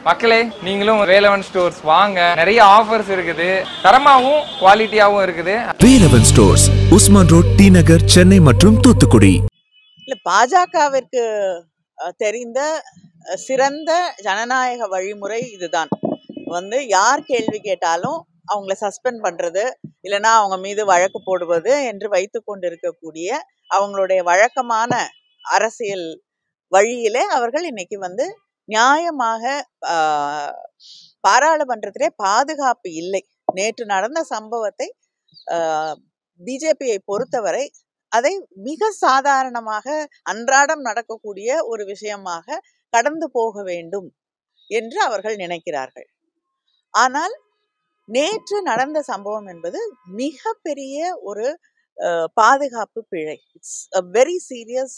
மக்களே நீங்களும் வேலவன் ஸ்டோர்ஸ் வாங்க நிறைய ஆஃபர்ஸ் இருக்குது தரமாவும் குவாலிட்டியாவும் இருக்குது Velavan stores Usman road T Nagar Chennai மற்றும் தூத்துக்குடி இல்ல பாஜகவிற்கு அஹ், தெரிந்த அஹ், சிறந்த ஜனநாயக வழிமுறை இதுதான் வந்து யார் கேள்வி கேட்டாலும் அவங்கள சஸ்பெண்ட் பண்றது இல்லைன்னா அவங்க மீது வழக்கு போடுவது என்று வைத்து கொண்டிருக்கக்கூடிய அவங்களுடைய வழக்கமான அரசியல் வழியிலே அவர்கள் இன்னைக்கு வந்து நியாயமாக ஆஹ், பாராளுமன்றத்திலே பாதுகாப்பு இல்லை நேற்று நடந்த சம்பவத்தை பிஜேபியை பொறுத்தவரை அதை மிக சாதாரணமாக அன்றாடம் நடக்கக்கூடிய ஒரு விஷயமாக கடந்து போக வேண்டும் என்று அவர்கள் நினைக்கிறார்கள் ஆனால் நேற்று நடந்த சம்பவம் என்பது மிகப்பெரிய ஒரு அஹ், பாதுகாப்பு பிழை it's a very serious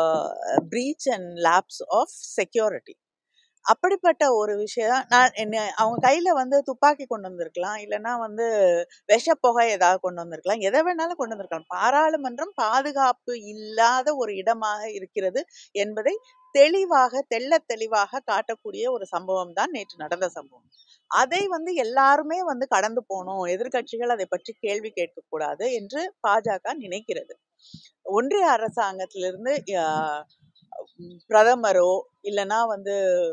breach and lapse of security அப்படிப்பட்ட ஒரு விஷயம் நான் என்ன அவங்க கையில வந்து துப்பாக்கி கொண்டு வந்திருக்கலாம் இல்லைன்னா வந்து விஷப்புகை ஏதாவது கொண்டு வந்திருக்கலாம் எதை வேணாலும் கொண்டு வந்திருக்கலாம் பாராளுமன்றம் பாதுகாப்பு இல்லாத ஒரு இடமாக இருக்கிறது என்பதை தெளிவாக தெள்ள தெளிவாக காட்டக்கூடிய ஒரு சம்பவம் தான் நேற்று நடந்த சம்பவம் அதை வந்து எல்லாருமே வந்து கடந்து போகணும் எதிர்க்கட்சிகள் அதை பற்றி கேள்வி கேட்கக்கூடாது என்று பாஜக நினைக்கிறது ஒன்றிய அரசாங்கத்திலிருந்து ஆஹ், உம், பிரதமரோ இல்லைன்னா வந்து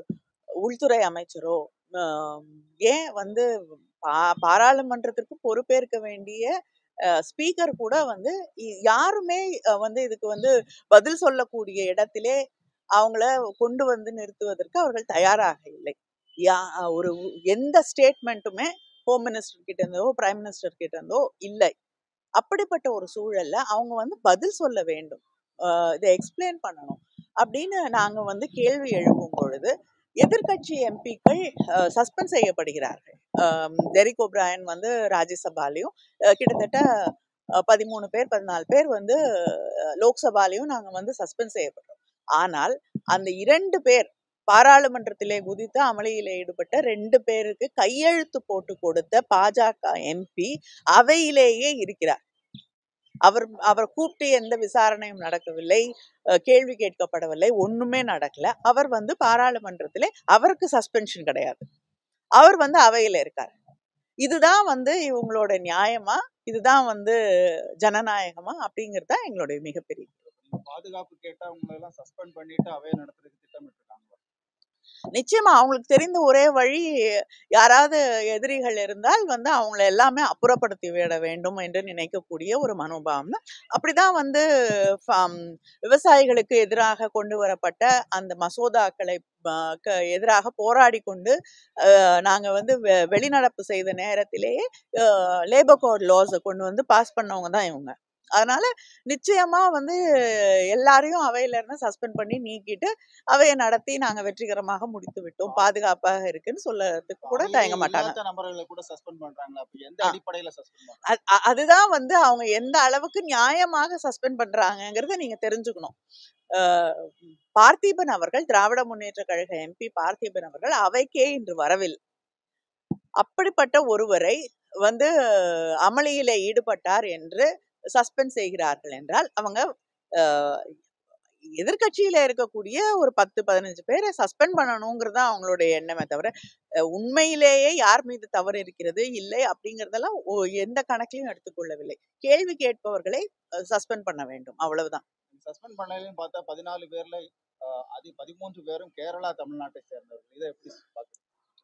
உள்துறை அமைச்சரோ ஆஹ், ஏன் வந்து பா- பாராளுமன்றத்திற்கு பொறுப்பேற்க வேண்டிய ஸ்பீக்கர் கூட வந்து இ- யாருமே அஹ், வந்து இதுக்கு வந்து பதில் சொல்லக்கூடிய இடத்திலே அவங்கள கொண்டு வந்து நிறுத்துவதற்கு அவர்கள் தயாராக இல்லை யா ஒரு உ- எந்த ஸ்டேட்மெண்ட்டுமே ஹோம் மினிஸ்டர் கிட்ட இருந்தோ பிரைம் மினிஸ்டர் கிட்ட இருந்தோ இல்லை அப்படிப்பட்ட ஒரு சூழல்ல அவங்க வந்து பதில் சொல்ல வேண்டும் ஆஹ் இதை எக்ஸ்பிளைன் பண்ணணும் அப்படின்னு நாங்க வந்து கேள்வி எழுப்பும் பொழுது எதிர்க்கட்சி எம்பிக்கள் சஸ்பெண்ட் செய்யப்படுகிறார்கள் ஆம், டெரிக் ஒப்ராயன் வந்து ராஜ்யசபாலையும் அஹ், கிட்டத்தட்ட அஹ், பதிமூணு பேர் பதினாலு பேர் வந்து அஹ், லோக்சபாலையும் நாங்க வந்து சஸ்பெண்ட் செய்யப்பட்டோம் ஆனால் அந்த இரண்டு பேர் பாராளுமன்றத்திலே குதித்து அமளியிலே ஈடுபட்ட ரெண்டு பேருக்கு கையெழுத்து போட்டு கொடுத்த பாஜக எம்பி அவையிலேயே இருக்கிறார் அவர் அவர் கூப்பிட்டு எந்த விசாரணையும் நடக்கவில்லை அஹ் கேள்வி கேட்கப்படவில்லை ஒண்ணுமே நடக்கல அவர் வந்து பாராளுமன்றத்திலே அவருக்கு சஸ்பென்ஷன் கிடையாது அவர் வந்து அவையில இருக்கார் இதுதான் வந்து இவங்களோட நியாயமா இதுதான் வந்து ஜனநாயகமா அப்படிங்கிறது தான் எங்களுடைய மிகப்பெரிய நீங்க பாதுகாப்பு கேட்டா உங்களை எல்லாம் சஸ்பெண்ட் பண்ணிட்டு அவைய நடத்துறதுக்கு திட்டமிட்டு இருக்காங்க நிச்சயமா அவங்களுக்கு தெரிந்த ஒரே வழி யாராவது எதிரிகள் இருந்தால் வந்து அவங்கள எல்லாமே அப்புறப்படுத்தி விட வேண்டும் என்று நினைக்கக்கூடிய ஒரு மனோபாவம் தான் அப்படிதான் வந்து ஃபாம், விவசாயிகளுக்கு எதிராக கொண்டு வரப்பட்ட அந்த மசோதாக்களை ஆ, க- எதிராக போராடி கொண்டு அஹ், நாங்க வந்து வெ- வெளிநடப்பு செய்த நேரத்திலேயே லேபர் கோட் லாஸை கொண்டு வந்து பாஸ் பண்ணவங்க தான் இவங்க அதனால நிச்சயமா வந்து எல்லாரையும் அவையில இருந்து சஸ்பெண்ட் பண்ணி நீக்கிட்டு அவையை நடத்தி நாங்க வெற்றிகரமாக முடித்து விட்டோம் பாதுகாப்பாக இருக்குன்னு சொல்லறதுக்கு கூட தயங்க மாட்டாங்க இல்லாத நபர்களை கூட சஸ்பெண்ட் பண்றாங்களா அப்ப எந்த ஆ. அடிப்படையில சஸ்பெண்ட் பண்றாங்க அ- அ- அதுதான் வந்து அவங்க எந்த அளவுக்கு நியாயமாக சஸ்பெண்ட் பண்றாங்கங்கிறத நீங்க தெரிஞ்சுக்கணும் அஹ் பார்த்திபன் அவர்கள் திராவிட முன்னேற்ற கழக எம்பி பார்த்திபன் அவர்கள் அவைக்கே இன்று வரவில்லை அப்படிப்பட்ட ஒருவரை வந்து அமளியில ஈடுபட்டார் என்று சஸ்பெண்ட் செய்கிறார்கள் என்றால் அவங்க அஹ், எதிர்க்கட்சியில இருக்கக்கூடிய ஒரு பத்து பதினஞ்சு பேரை சஸ்பெண்ட் பண்ணணுங்கிறது தான் அவங்களுடைய எண்ணமே தவிர அஹ், உண்மையிலேயே யார் மீது தவறு இருக்கிறது இல்லை அப்படிங்கறதெல்லாம் ஒ- எந்த கணக்கிலையும் எடுத்துக்கொள்ளவில்லை கேள்வி கேட்பவர்களை சஸ்பெண்ட் பண்ண வேண்டும் அவ்வளவுதான் சஸ்பெண்ட் பண்ணலைன்னு பார்த்தா பதினாலு பேர்ல ஆஹ், அது பதிமூன்று பேரும் கேரளா தமிழ்நாட்டை சேர்ந்தவர்கள் இதை எப்படி பாக்குறீங்க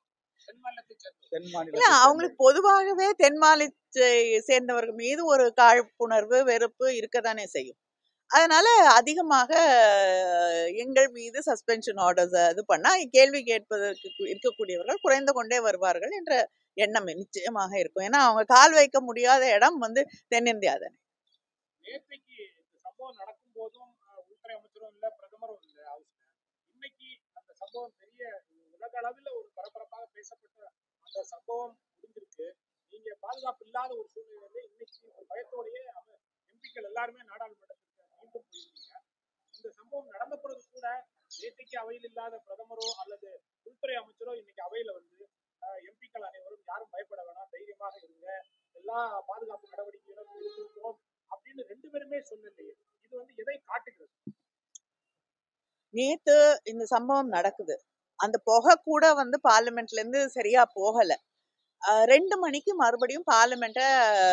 தென் இல்ல மாநிலத்தை அவங்களுக்கு பொதுவாகவே தென் மாநிலத்தை சேர்ந்தவர்கள் மீது ஒரு காழ்ப்புணர்வு வெறுப்பு இருக்கத்தானே செய்யும் அதனால அதிகமாக அஹ், எங்கள் மீது சஸ்பென்ஷன் ஆர்டர்ஸ் இது பண்ணா கேள்வி கேட்பதற்கு கு- இருக்கக்கூடியவர்கள் குறைந்து கொண்டே வருவார்கள் என்ற எண்ணம் நிச்சயமாக இருக்கும் ஏன்னா அவங்க கால் வைக்க முடியாத இடம் வந்து தென்னிந்தியா தானே நேற்றைக்கு இந்த சம்பவம் நடக்கும் போதும் அஹ், உள்துறை அமைச்சரும் இல்ல பிரதமரும் இல்ல ஹவுஸ்ல இன்னைக்கு அந்த சம்பவம் பெரிய உலக அளவில் ஒரு பரபரப்பாக பேசப்பட்ட அந்த சம்பவம் முடிஞ்சிருக்கு நீங்க பாதுகாப்பு இல்லாத ஒரு சூழ்நிலையில இன்னைக்கு ஒரு பயத்தோடயே எம்பிக்கள் எல்லாருமே நாடாளுமன்றத்திற்கு மீண்டும் போயிருக்கீங்க இந்த சம்பவம் நடந்த பிறகு கூட நேற்றைக்கு அவையில் இல்லாத பிரதமரோ அல்லது உள்துறை அமைச்சரோ இன்னைக்கு அவையில வந்து எம்பிக்கள் அனைவரும் யாரும் பயப்பட வேணாம் தைரியமாக இருங்க எல்லா பாதுகாப்பு நடவடிக்கைகளும் எடுத்திருக்கிறோம் அப்படின்னு ரெண்டு பேருமே சொல்லலையே இது வந்து எதை காட்டுகிறது நேத்து இந்த சம்பவம் நடக்குது அந்த புகை கூட வந்து பார்லிமெண்ட்ல இருந்து சரியா போகல அஹ் ரெண்டு மணிக்கு மறுபடியும் பார்லிமெண்ட்டை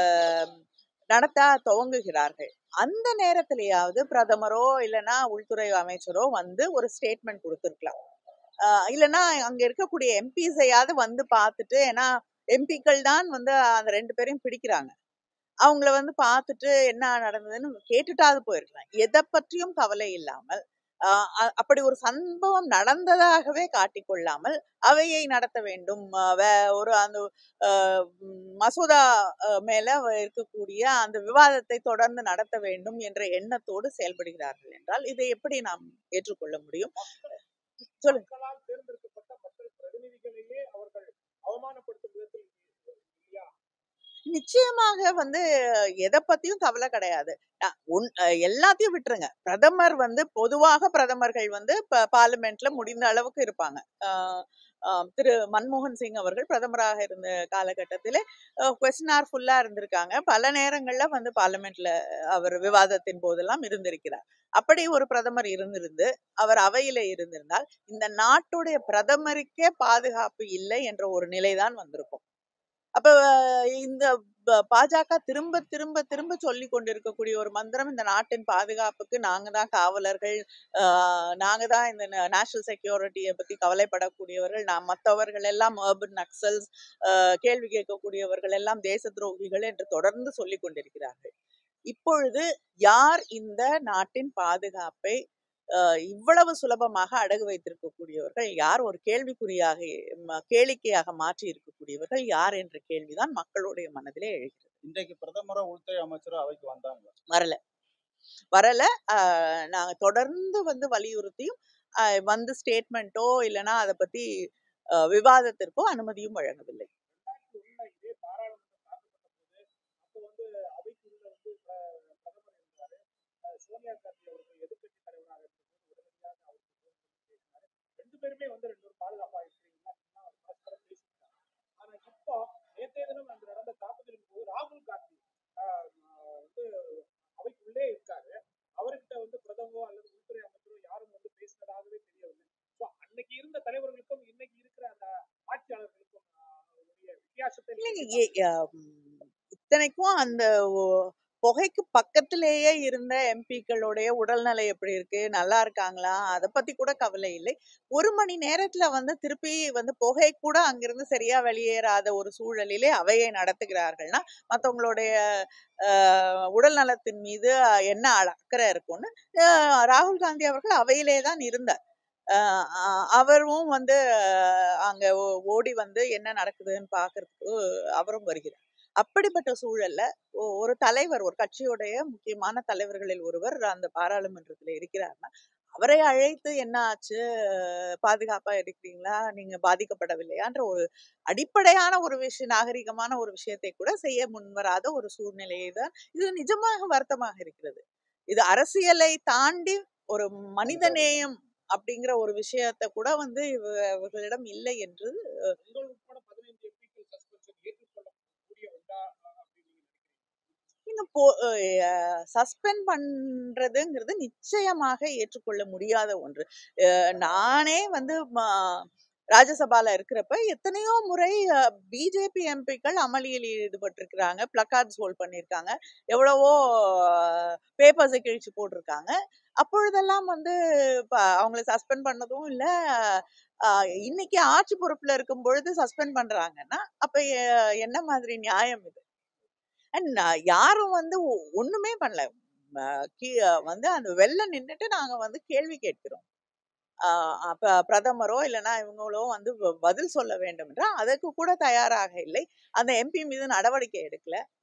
நடத்த துவங்குகிறார்கள் அந்த நேரத்திலேயாவது பிரதமரோ இல்லைன்னா உள்துறை அமைச்சரோ வந்து ஒரு ஸ்டேட்மெண்ட் கொடுத்துருக்கலாம் ஆஹ் இல்லைன்னா அங்க இருக்கக்கூடிய எம்பிஸையாவது வந்து பார்த்துட்டு ஏன்னா எம்பிக்கள் தான் வந்து அந்த ரெண்டு பேரையும் பிடிக்கிறாங்க அவங்கள வந்து பார்த்துட்டு என்ன நடந்ததுன்னு கேட்டுட்டாவது போயிருக்கலாம் எதை பற்றியும் கவலை இல்லாமல் ஆஹ் அ- அப்படி ஒரு சம்பவம் நடந்ததாகவே காட்டிக்கொள்ளாமல் அவையை நடத்த வேண்டும் ஆஹ் வே- ஒரு அந்த ஆஹ் உம் மசோதா ஆஹ் மேல வ- இருக்கக்கூடிய அந்த விவாதத்தை தொடர்ந்து நடத்த வேண்டும் என்ற எண்ணத்தோடு செயல்படுகிறார்கள் என்றால் இதை எப்படி நாம் ஏற்றுக்கொள்ள முடியும் சொல்லுங்க. மக்களால் தேர்ந்தெடுக்கப்பட்ட மக்கள் பிரதிநிதிகளையே அவர்கள் அவமானப்படுத்தும் விதத்தில் இல்லையா நிச்சயமாக வந்து எதை பத்தியும் கவலை கிடையாது அஹ் உன்- அஹ் எல்லாத்தையும் விட்டுருங்க பிரதமர் வந்து பொதுவாக பிரதமர்கள் வந்து பார்லிமெண்ட்ல முடிந்த அளவுக்கு இருப்பாங்க அஹ் ஆஹ் திரு மன்மோகன் சிங் அவர்கள் பிரதமராக இருந்த காலகட்டத்தில் கொஸ்டின் ஆர் ஃபுல்லா இருந்திருக்காங்க பல நேரங்கள்ல வந்து பார்லிமெண்ட்ல அவர் விவாதத்தின் போதெல்லாம் இருந்திருக்கிறார் அப்படி ஒரு பிரதமர் இருந்திருந்து அவர் அவையில இருந்திருந்தால் இந்த நாட்டுடைய பிரதமருக்கே பாதுகாப்பு இல்லை என்ற ஒரு நிலைதான் வந்திருக்கும் அப்ப அஹ் இந்த ப- பாஜக திரும்ப திரும்ப திரும்ப சொல்லி கொண்டிருக்கக்கூடிய ஒரு மந்திரம் இந்த நாட்டின் பாதுகாப்புக்கு நாங்க தான் காவலர்கள் ஆஹ் நாங்க தான் இந்த நேஷனல் செக்யூரிட்டியை பத்தி கவலைப்படக்கூடியவர்கள் நான் மற்றவர்கள் எல்லாம் அர்பன் நக்சல்ஸ் கேள்வி கேட்கக்கூடியவர்கள் எல்லாம் தேச துரோகிகள் என்று தொடர்ந்து சொல்லி கொண்டிருக்கிறார்கள் இப்பொழுது யார் இந்த நாட்டின் பாதுகாப்பை ஆஹ் இவ்வளவு சுலபமாக அடகு வைத்திருக்கக்கூடியவர்கள் யார் ஒரு கேள்விக்குறியாக ம- கேளிக்கையாக மாற்றி இருக்கக்கூடியவர்கள் யார் என்ற கேள்விதான் மக்களுடைய மனதிலே எழுகிறது இன்றைக்கு பிரதமரோ உள்துறை அமைச்சரோ அவைக்கு வந்தாங்க வரல வரல ஆஹ் நாங்க தொடர்ந்து வந்து வலியுறுத்தியும் ஆஹ் வந்து ஸ்டேட்மெண்ட்டோ இல்லைன்னா அதை பத்தி ஆஹ் விவாதத்திற்கோ அனுமதியும் வழங்கவில்லை உள்ள இதே பாராளுமன்றம் தாக்கப்பட்ட போது அப்போ வந்து அவைக்கு உள்ள வந்து பிர- பிரதமர் இருந்தாரு அஹ் சோனியா காந்தி அவர்கள் எதிர்க்கட்சி தலைவராக இருக்கும்போது உடனடியாக அவருக்கு phone பண்ணி பேசினாரு ரெண்டு பேருமே வந்து ரெண்டு பேரும் பாதுகாப்பா இருக்கிறீங்களா அப்படின்னா அவர் பரஸ்பரம் பேசிக்கிறாங்க ஆனா இப்போ நேற்றைய தினம் அங்கு நடந்த தாக்குதலின் போது ராகுல் காந்தி ஆஹ் ஆஹ் வந்து அவைக்குள்ளே இருக்காரு அவர்கிட்ட வந்து பிரதமரோ அல்லது உள்துறை அமைச்சரோ யாரும் வந்து பேசினதாகவே தெரியவில்லை ஸோ அன்னைக்கு இருந்த தலைவர்களுக்கும் இன்னைக்கு இருக்கிற அந்த ஆட்சியாளர்களுக்கும் ஆஹ், உடைய வித்தியாசத்தை நீங்க இல்லைங்க ஏ- ஆஹ் உம் இத்தனைக்கும் அந்த ஒ- புகைக்கு பக்கத்திலேயே இருந்த எம்பிக்களுடைய உடல்நிலை எப்படி இருக்கு நல்லா இருக்காங்களா அதை பத்தி கூட கவலை இல்லை ஒரு மணி நேரத்துல வந்து திருப்பி வந்து புகை கூட அங்கிருந்து சரியா வெளியேறாத ஒரு சூழலிலே அவையை நடத்துகிறார்கள்னா மற்றவங்களுடைய உடல் நலத்தின் மீது அஹ், என்ன அக்கறை இருக்கும்னு அஹ், ராகுல் காந்தி அவர்கள் அவையிலே தான் இருந்தார் அஹ் அஹ் அவரும் வந்து அஹ், அங்க ஓ- ஓடி வந்து என்ன நடக்குதுன்னு பாக்குறதுக்கு அவரும் வருகிறார் அப்படிப்பட்ட சூழல்ல ஒ- ஒரு தலைவர் ஒரு கட்சியுடைய முக்கியமான தலைவர்களில் ஒருவர் அந்த பாராளுமன்றத்துல இருக்கிறார்னா அவரை அழைத்து என்ன ஆச்சு அஹ் பாதுகாப்பா இருக்கிறீங்களா நீங்க பாதிக்கப்படவில்லையான்ற ஒரு அடிப்படையான ஒரு விஷயம் நாகரிகமான ஒரு விஷயத்தை கூட செய்ய முன்வராத ஒரு சூழ்நிலையை தான் இது நிஜமாக வருத்தமாக இருக்கிறது இது அரசியலை தாண்டி ஒரு மனிதநேயம் அப்படிங்கிற ஒரு விஷயத்தை கூட வந்து இவ- இவர்களிடம் இல்லை என்று உங்கள் உட்பட பதினைந்து எம்பிக்கள் சஸ்பென்ஷன் ஏற்றுக்கொள்ளக்கூடிய ஒன்றா அஹ், அப்படின்னு நீங்க நினைக்கிறீங்க இன்னும் போ சஸ்பெண்ட் பண்றதுங்கிறது நிச்சயமாக ஏற்றுக்கொள்ள முடியாத ஒன்று அஹ் நானே வந்து ம- ராஜ்யசபால இருக்கிறப்ப எத்தனையோ முறை பிஜேபி எம்பிக்கள் அமளியில் ஈடுபட்டிருக்கிறாங்க பிளக்கார்ட்ஸ் ஹோல்ட் பண்ணியிருக்காங்க எவ்வளவோ பேப்பர்ஸை கிழிச்சு போட்டிருக்காங்க அப்பொழுதெல்லாம் வந்து ப- அவங்கள சஸ்பெண்ட் பண்ணதும் இல்ல ஆஹ் இன்னைக்கு ஆட்சி பொறுப்புல இருக்கும் பொழுது சஸ்பெண்ட் பண்றாங்கன்னா அப்ப எ- என்ன மாதிரி நியாயம் இது அண்ட் யாரும் வந்து ஒ- ஒண்ணுமே பண்ணல ம, கீ- வந்து அந்த வெளில நின்னுட்டு நாங்க வந்து கேள்வி கேட்கிறோம் ஆஹ் அப்ப பிரதமரோ இல்லைன்னா இவங்களோ வந்து வ- பதில் சொல்ல வேண்டும் என்றால் அதற்கு கூட தயாராக இல்லை அந்த எம்பி மீது நடவடிக்கை எடுக்கல